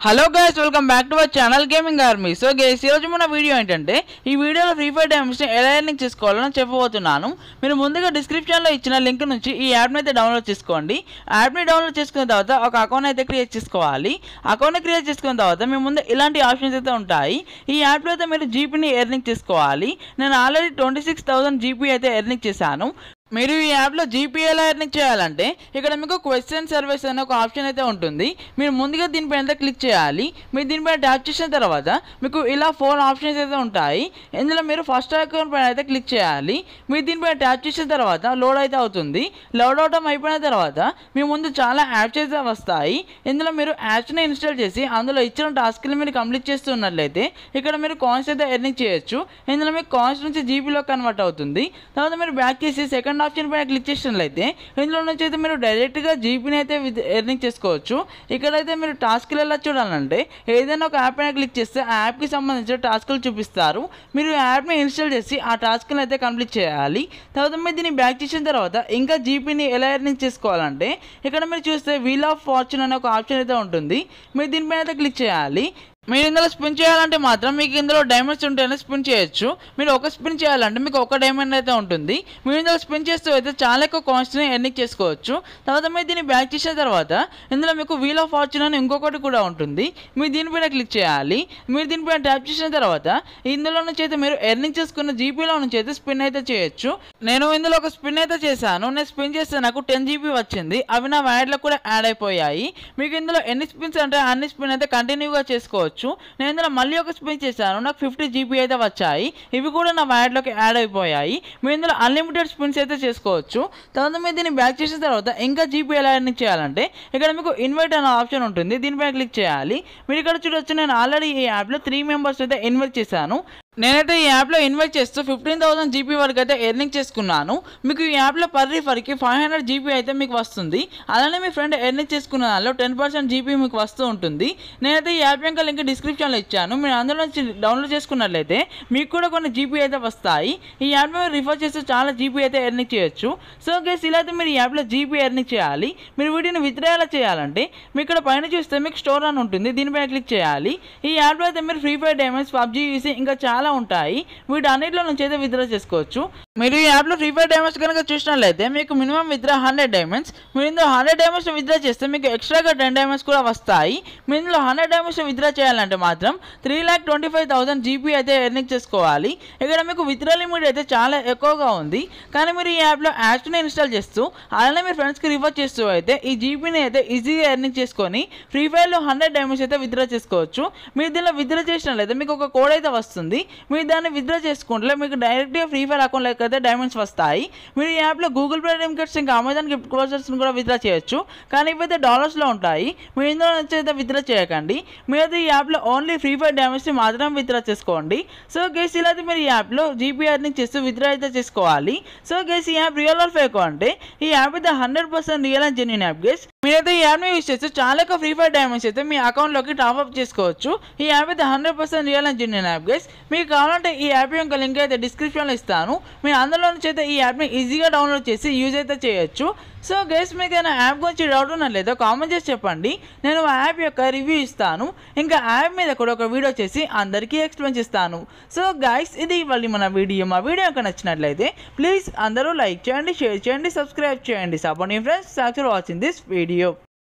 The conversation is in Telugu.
hello guys welcome back to our channel gaming army so guys ఈరోజు మన వీడియో ఏంటంటే ఈ వీడియోలో ఫ్రీ ఫైర్ డైమ్స్ని ఎలా ఎర్నింగ్ చేసుకోవాలని చెప్పబోతున్నాను మీరు ముందుగా డిస్క్రిప్షన్లో ఇచ్చిన లింక్ నుంచి ఈ యాప్ని అయితే డౌన్లోడ్ చేసుకోండి యాప్ని డౌన్లోడ్ చేసుకున్న తర్వాత ఒక అకౌంట్ అయితే క్రియేట్ చేసుకోవాలి అకౌంట్ క్రియేట్ చేసుకున్న తర్వాత మీ ముందు ఇలాంటి ఆప్షన్స్ అయితే ఉంటాయి ఈ యాప్లో అయితే మీరు జీపీని ఎర్నింగ్ చేసుకోవాలి నేను already twenty six thousand G P earning చేశాను మీరు ఈ యాప్లో జీపీ ఎలా ఎర్నింగ్ చేయాలంటే ఇక్కడ మీకు క్వశ్చన్ సర్వీస్ అనే ఒక ఆప్షన్ అయితే ఉంటుంది మీరు ముందుగా దీనిపైన అయితే క్లిక్ చేయాలి మీరు దీనిపైన ట్యాప్ చేసిన తర్వాత మీకు ఇలా ఫోర్ ఆప్షన్స్ అయితే ఉంటాయి ఇందులో మీరు ఫస్ట్ అకౌంట్ పైన అయితే క్లిక్ చేయాలి మీరు దీనిపైన ట్యాప్ చేసిన తర్వాత లోడ్ అయితే అవుతుంది లోడ్ అవడం అయిపోయిన తర్వాత మీ ముందు చాలా యాప్స్ అయితే వస్తాయి ఇందులో మీరు యాప్స్ని ఇన్స్టాల్ చేసి అందులో ఇచ్చిన టాస్క్ని మీరు కంప్లీట్ చేస్తున్నట్లయితే ఇక్కడ మీరు కాయిన్స్ అయితే ఎర్నింగ్ చేయొచ్చు ఇందులో మీకు కాయిన్స్ నుంచి జీబీలో కన్వర్ట్ అవుతుంది తర్వాత మీరు బ్యాక్ చేసి సెకండ్ ఆప్షన్ పైన క్లిక్ చేసినట్లయితే ఇందులో నుంచి అయితే మీరు డైరెక్ట్గా జీబీని అయితే విత్ ఎర్నింగ్ చేసుకోవచ్చు ఇక్కడైతే మీరు టాస్క్లు ఎలా చూడాలంటే ఏదైనా ఒక యాప్ పైన క్లిక్ చేస్తే ఆ యాప్కి సంబంధించిన టాస్క్లు చూపిస్తారు మీరు ఆ యాప్ని ఇన్స్టాల్ చేసి ఆ టాస్క్ని అయితే కంప్లీట్ చేయాలి తర్వాత మీరు దీన్ని బ్యాక్ చేసిన తర్వాత ఇంకా జీపీని ఎలా ఎర్నింగ్ చేసుకోవాలంటే ఇక్కడ మీరు చూస్తే వీల్ ఆఫ్ ఫార్చ్యూన్ అనే ఒక ఆప్షన్ అయితే ఉంటుంది మీరు దీనిపైన అయితే క్లిక్ చేయాలి మీరు ఇందులో స్పిన్ చేయాలంటే మాత్రం మీకు ఇందులో డైమండ్స్ ఉంటేనే స్పిన్ చేయొచ్చు మీరు ఒక స్పిన్ చేయాలంటే మీకు ఒక డైమండ్ అయితే ఉంటుంది మీరు ఇందులో స్పిన్ చేస్తూ అయితే చాలా ఎక్కువ కాయిన్స్ని ఎర్నింగ్ చేసుకోవచ్చు తర్వాత మీరు దీన్ని బ్యాక్ చేసిన తర్వాత ఇందులో మీకు వీల్ ఆఫ్ ఫార్చ్యూన్ అని ఇంకొకటి కూడా ఉంటుంది మీరు దీనిపైన క్లిక్ చేయాలి మీరు దీనిపైన ట్యాప్ చేసిన తర్వాత ఇందులో నుంచి అయితే మీరు ఎర్నింగ్ చేసుకున్న జీపీలో నుంచి అయితే స్పిన్ అయితే చేయొచ్చు నేను ఇందులో ఒక స్పిన్ అయితే చేశాను నేను స్పిన్ చేస్తే నాకు టెన్ జీబీ వచ్చింది అవి నా వ్యాడ్లో కూడా యాడ్ అయిపోయాయి మీకు ఇందులో ఎన్ని స్పిన్స్ అంటే అన్ని స్పిన్ అయితే కంటిన్యూగా చేసుకోవచ్చు నేను ఇందులో మళ్ళీ ఒక స్పిన్ చేశాను నాకు ఫిఫ్టీ జీబీ అయితే వచ్చాయి ఇవి కూడా నా వ్యాడ్లోకి యాడ్ అయిపోయాయి మీరు ఇందులో అన్లిమిటెడ్ స్పిన్స్ అయితే చేసుకోవచ్చు తర్వాత మీరు దీన్ని బ్యాక్ చేసిన తర్వాత ఇంకా జీబీ ఎలా ఎర్నింగ్ చేయాలంటే ఇక్కడ మీకు ఇన్వైట్ అనే ఆప్షన్ ఉంటుంది దీనిపైన క్లిక్ చేయాలి మీరు ఇక్కడ చూడొచ్చు నేను ఆల్రెడీ ఈ యాప్లో త్రీ మెంబర్స్ అయితే ఇన్వైట్ చేశాను నేనైతే ఈ యాప్లో ఇన్వైట్ చేస్తూ ఫిఫ్టీన్ థౌసండ్ జీబీ వరకు అయితే ఎర్నింగ్ చేసుకున్నాను మీకు ఈ యాప్లో పర్ రిఫర్కి ఫైవ్ హండ్రెడ్ జీబీ అయితే మీకు వస్తుంది అలానే మీ ఫ్రెండ్ ఎర్నింగ్ చేసుకున్న దానిలో టెన్ పర్సెంట్ జీబీ మీకు వస్తూ ఉంటుంది నేనైతే ఈ యాప్ యొక్క లింక్ డిస్క్రిప్షన్లో ఇచ్చాను మీరు అందులో నుంచి డౌన్లోడ్ చేసుకున్నట్లయితే మీకు కూడా కొన్ని జీబీ అయితే వస్తాయి ఈ యాప్ మీద రిఫర్ చేస్తే చాలా జీబీ అయితే ఎర్నింగ్ చేయొచ్చు సో గేస్ ఇలా అయితే మీరు ఈ యాప్లో జీబీ ఎర్నింగ్ చేయాలి మీరు వీటిని విత్డ్రా ఎలా చేయాలంటే మీకు ఇక్కడ పైన చూస్తే మీకు స్టోర్ అని ఉంటుంది దీనిపైన క్లిక్ చేయాలి ఈ యాప్లో అయితే మీరు free fire diamonds PUBG U C ఇంకా చాలా ఉంటాయి వీటి అన్నింటిలో నుంచి అయితే విత్డ్రా చేసుకోవచ్చు మీరు ఈ యాప్లో ఫ్రీ ఫైర్ డైమండ్స్ కనుక చూసినట్లయితే మీకు మినిమం విత్డ్రా హండ్రెడ్ డైమండ్స్ మీరు ఇందులో హండ్రెడ్ డైమండ్స్ విత్డ్రా చేస్తే మీకు ఎక్స్ట్రాగా టెన్ డైమండ్స్ కూడా వస్తాయి మీరు ఇందులో హండ్రెడ్ డైమండ్స్ విత్డ్రా చేయాలంటే మాత్రం three lakh twenty five thousand G B earning చేసుకోవాలి ఇక్కడ మీకు విత్డ్రా లిమిట్ అయితే చాలా ఎక్కువగా ఉంది కానీ మీరు ఈ యాప్లో యాప్స్ని ఇన్స్టాల్ చేస్తూ అలానే మీ ఫ్రెండ్స్కి రిఫర్ చేస్తూ అయితే ఈ జీబీని అయితే ఈజీగా ఎర్నింగ్ చేసుకొని ఫ్రీ ఫైర్లో హండ్రెడ్ డైమండ్స్ అయితే విత్డ్రా చేసుకోవచ్చు మీరు దీనిలో విత్డ్రా చేసినట్లయితే మీకు ఒక కోడ్ అయితే వస్తుంది మీరు దాన్ని విత్డ్రా చేసుకుంటే మీకు డైరెక్ట్గా ఫ్రీ ఫైర్ అకౌంట్లోకి అయితే డైమండ్స్ వస్తాయి మీరు ఈ యాప్లో గూగుల్ ప్లే డెమ్ కార్డ్స్ ఇంకా అమెజాన్ గిఫ్ట్ క్లోజర్స్ని కూడా విత్డ్రా చేయొచ్చు కానీ ఇవైతే డాలర్స్లో ఉంటాయి మీరు ఇందులో నుంచి అయితే విత్డ్రా చేయకండి మీరు ఈ యాప్లో ఓన్లీ ఫ్రీ ఫైర్ డ్యామేజ్ని మాత్రం విత్డ్రా చేసుకోండి సో గేస్ ఇలా అయితే మీరు ఈ యాప్లో జీపీ ఎర్నింగ్ చేస్తూ విత్డ్రా అయితే చేసుకోవాలి సో గేస్ ఈ యాప్ రియల్ ఆర్ ఫేక్ అంటే ఈ యాప్ అయితే hundred percent real and genuine app guys మీరైతే ఈ యాప్ని యూస్ చేస్తే చాలా ఎక్కువ ఫ్రీ ఫైర్ డైమండ్స్ అయితే మీ అకౌంట్లోకి టాప్ అప్ చేసుకోవచ్చు ఈ యాప్ అయితే hundred percent real and genuine app guys మీకు కావాలంటే ఈ యాప్ యొక్క లింక్ అయితే డిస్క్రిప్షన్లో ఇస్తాను మీరు అందులో నుంచి అయితే ఈ యాప్ని ఈజీగా డౌన్లోడ్ చేసి యూజ్ అయితే చేయొచ్చు సో గైస్ మీకు ఏదైనా యాప్ గురించి డౌట్ ఉన్నట్లయితే కామెంట్ చేసి చెప్పండి నేను ఆ యాప్ యొక్క రివ్యూ ఇస్తాను ఇంకా యాప్ మీద కూడా ఒక వీడియో చేసి అందరికీ ఎక్స్ప్లెయిన్ చేస్తాను సో గైస్ ఇది ఇవ్వాలి మన వీడియో మా వీడియో కనుక నచ్చినట్లయితే ప్లీజ్ అందరూ లైక్ చేయండి షేర్ చేయండి సబ్స్క్రైబ్ చేయండి support friends thanks for watching this video